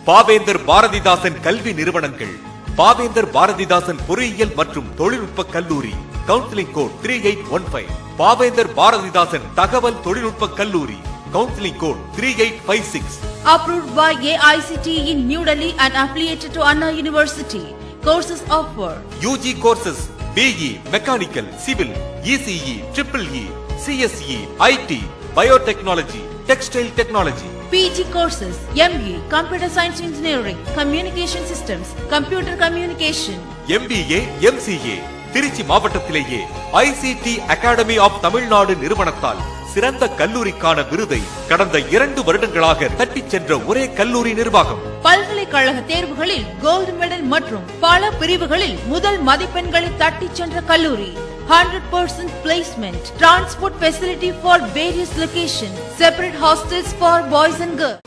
பாவேந்தர் பாரதிதாசன் கல்வி நிறுவனங்கள் பாவேந்தர் பாரதிதாசன் பொறியியல் மற்றும் தொழில்நுட்ப கல்லூரி counselling code three eight one five Pavendhar Bharathidasan தகவல் தொழில்நுட்ப கல்லூரி counselling code three eight five six Approved by AICTE in New Delhi and affiliated to Anna University. Courses offered. UG courses BE mechanical civil ECE triple E CSE IT biotechnology textile technology PG courses. ME. Computer Science Engineering. Communication Systems. Computer Communication. MBA MCA Trichy மாவட்டத்திலேயே ICT academy of Tamil Nadu நிறுவனத்தால் சிறந்த கல்லூரிக்கான விருதை கடந்த இரண்டு வருடங்களாக தட்டிச் சென்ற ஒரே கல்லூரி நிர்வாகம் பல்கலைக்கழக தேர்வுகளில் கோல்டு மெடல் மற்றும் பல பிரிவுகளில் முதல் மதிப்பெண்களை தட்டிச் சென்ற கல்லூரி hundred percent placement transport facility for various location separate hostels for boys and girls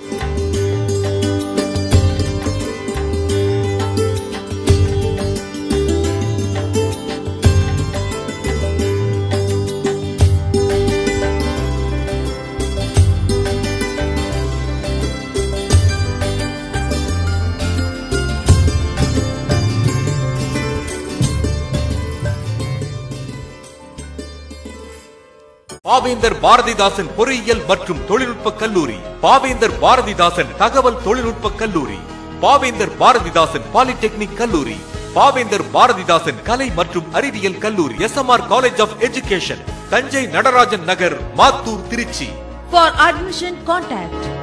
Pavendhar Bharathidasan பொறியியல் மற்றும் தொழில்நுட்ப கல்லூரி பாவேந்தர் பாரதிதாசன் தகவல் தொழில்நுட்ப கல்லூரி பாவேந்தர் பாரதிதாசன் பாலிடெக்னிக் கல்லூரி பாவேந்தர் பாரதிதாசன் கலை மற்றும் அறிவியல் கல்லூரி SMR college of education Thanjai Natarajan Nagar Mathur Trichy For admission, contact